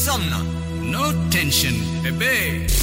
insomnia. No tension, bebe.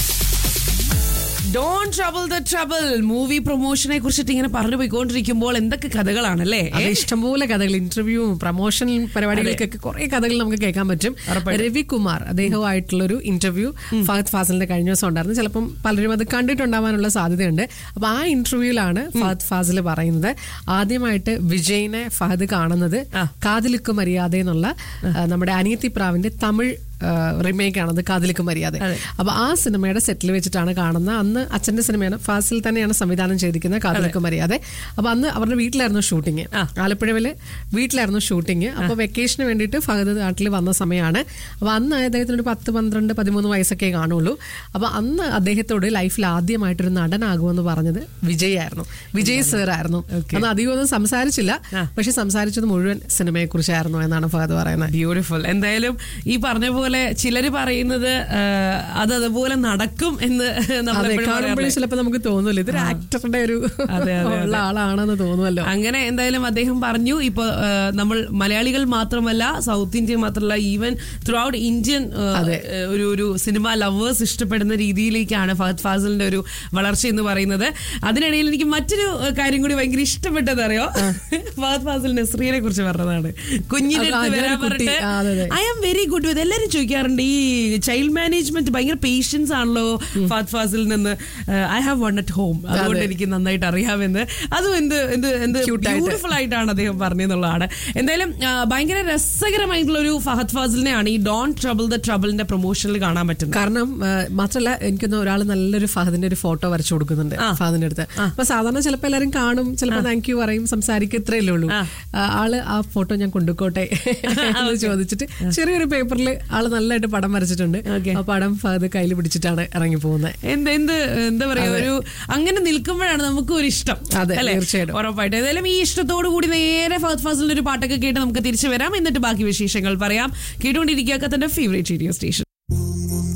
Don't trouble the trouble movie പ്രൊമോഷനെ കുറിച്ചിട്ട് ഇങ്ങനെ പറഞ്ഞു പോയിക്കൊണ്ടിരിക്കുമ്പോൾ എന്തൊക്കെ കഥകളാണല്ലേ അത് ഇഷ്ടംപോലെ കഥകൾ ഇന്റർവ്യൂവും പ്രൊമോഷൻ പരിപാടികൾക്കൊക്കെ കുറെ കഥകൾ നമുക്ക് കേൾക്കാൻ പറ്റും രവികുമാർ അദ്ദേഹവുമായിട്ടുള്ള ഒരു ഇന്റർവ്യൂ ഫഹദ് ഫാസിലിന്റെ കഴിഞ്ഞ ദിവസം ഉണ്ടായിരുന്നു ചിലപ്പം പലരും അത് കണ്ടിട്ടുണ്ടാവാനുള്ള സാധ്യതയുണ്ട് അപ്പൊ ആ ഇന്റർവ്യൂവിലാണ് ഫഹദ് ഫാസിൽ പറയുന്നത് ആദ്യമായിട്ട് വിജയിനെ ഫഹദ് കാണുന്നത് കാതിലുക്ക് മര്യാദ എന്നുള്ള ആ, നമ്മുടെ അനിയത്തി പ്രാവിന്റെ തമിഴ് റിമേക്ക് ആണത് കാതിലുക്ക് മര്യാദ അപ്പൊ ആ സിനിമയുടെ സെറ്റിൽ വെച്ചിട്ടാണ് കാണുന്നത് അന്ന് അച്ഛന്റെ സിനിമയാണ് ഫാസിൽ തന്നെയാണ് സംവിധാനം ചെയ്തിരിക്കുന്നത് കാതിലുക്ക് മര്യാദ അപ്പൊ അന്ന് അവരുടെ വീട്ടിലായിരുന്നു ഷൂട്ടിങ് ആലപ്പുഴയില് വീട്ടിലായിരുന്നു ഷൂട്ടിങ് അപ്പൊ വെക്കേഷന് വേണ്ടിയിട്ട് ഫഹദ് നാട്ടിൽ വന്ന സമയമാണ് അപ്പൊ അന്ന് അദ്ദേഹത്തിന് ഒരു പത്ത് പന്ത്രണ്ട് പതിമൂന്ന് വയസ്സൊക്കെ കാണുള്ളൂ അപ്പൊ അന്ന് അദ്ദേഹത്തോട് ലൈഫിൽ ആദ്യമായിട്ടൊരു നടനാകുമെന്ന് പറഞ്ഞത് വിജയ് ആയിരുന്നു വിജയ് സർ ആയിരുന്നു അന്ന് അധികമൊന്നും സംസാരിച്ചില്ല പക്ഷെ സംസാരിച്ചത് മുഴുവൻ സിനിമയെ കുറിച്ചായിരുന്നു എന്നാണ് ഫഹദ് പറയുന്നത് ബ്യൂട്ടിഫുൾ എന്തായാലും ഈ പറഞ്ഞ പോലെ ചിലര് പറയുന്നത് ആ, അത് അതുപോലെ നടക്കും എന്ന് നമ്മൾ അതെ എപ്പോഴും കാണുമ്പോഴേ പറയാറില്ലേ? ചിലപ്പോൾ നമുക്ക് തോന്നുമല്ലോ ഇതൊരു ആക്ടറുടെ ഒരു അതെ, അതെ, ഉള്ള ആളാണെന്ന് തോന്നുമല്ലോ അങ്ങനെ എന്തായാലും അദ്ദേഹം പറഞ്ഞു ഇപ്പൊ ആ, നമ്മൾ മലയാളികൾ മാത്രമല്ല സൗത്ത് ഇന്ത്യ മാത്രമല്ല ഈവൻ ത്രൂ ഔട്ട് ഇന്ത്യൻ ആ, ഒരു ഒരു സിനിമ ലവേഴ്സ് ഇഷ്ടപ്പെടുന്ന രീതിയിലേക്കാണ് ഫഹദ് ഫാസിലിന്റെ ഒരു വളർച്ച എന്ന് പറയുന്നത് അതിനിടയിൽ എനിക്ക് മറ്റൊരു ആ, കാര്യം കൂടി ഭയങ്കര ഇഷ്ടപ്പെട്ടത് അറിയോ ഫഹദ് ഫാസിൽ നസ്രീനെ കുറിച്ച് പറഞ്ഞതാണ് കുഞ്ഞിന്റെ അത് അടുത്ത് അതൊരു വരാൻ കുട്ടി. പറഞ്ഞിട്ട് ആ, അതെ, അതെ. I am very good with എല്ലാവരും ചോദിക്കാറുണ്ട് ഈ ചൈൽഡ് മാനേജ്മെന്റ് ഭയങ്കര പേഷ്യൻസ് ആണല്ലോ ഫാത് ഫാസിൽ നിന്ന് I have one at home അതുകൊണ്ട് എനിക്ക് നന്നായിട്ട് അറിയാമെന്ന് അതും എന്ത് എന്ത് എന്ത് Cute ആയിട്ട്. ബ്യൂട്ടിഫുൾ ആയിട്ടാണ് അദ്ദേഹം പറഞ്ഞെന്നുള്ളതാണ് എന്തായാലും ആ, ഭയങ്കര രസകരമായിട്ടുള്ള ഒരു ഫഹദ് ഫാസിലിനെയാണ് ഈ ഡോൺ ട്രബിൾ ദ ട്രബിളിന്റെ പ്രൊമോഷനിൽ കാണാൻ പറ്റുന്നത് കാരണം ആ, മാത്രല്ല എനിക്കൊന്ന് ഒരാൾ നല്ലൊരു ഫഹദിന്റെ ഒരു ഫോട്ടോ വരച്ചു കൊടുക്കുന്നുണ്ട് ഫഹദിന്റെ അടുത്ത് അപ്പൊ സാധാരണ ചിലപ്പോ എല്ലാരും കാണും ചിലപ്പോ താങ്ക് യു പറയും സംസാരിക്കും ഇത്രയല്ലേ ഉള്ളൂ ആ, ആള് ആ ഫോട്ടോ ഞാൻ കൊണ്ടുപോട്ടെ എന്ന് ചോദിച്ചിട്ട് ചെറിയൊരു പേപ്പറിൽ ആള് നല്ലതായിട്ട് പടം വരച്ചിട്ടുണ്ട് Okay. ആ പടം ഫഹദ് കയ്യിൽ പിടിച്ചിട്ടാണ് ഇറങ്ങി പോകുന്നത് എന്ത് എന്ത് എന്താ പറയാ ഒരു അങ്ങനെ നിൽക്കുമ്പോഴാണ് നമുക്ക് ഒരു ഇഷ്ടം അതെ, അല്ലേ? തീർച്ചയായിട്ടും. ഉറപ്പായിട്ടും ഏതായാലും ഈ ഇഷ്ടത്തോടു കൂടി നേരെ ഫഹദ് ഫാസിലിന്റെ ഒരു പാട്ടൊക്കെ കേട്ട് നമുക്ക് തിരിച്ചു വരാം എന്നിട്ട് ബാക്കി വിശേഷങ്ങൾ പറയാം കേട്ടുകൊണ്ടിരിക്കുക തന്റെ ഫേവറേറ്റ് റേഡിയോ സ്റ്റേഷൻ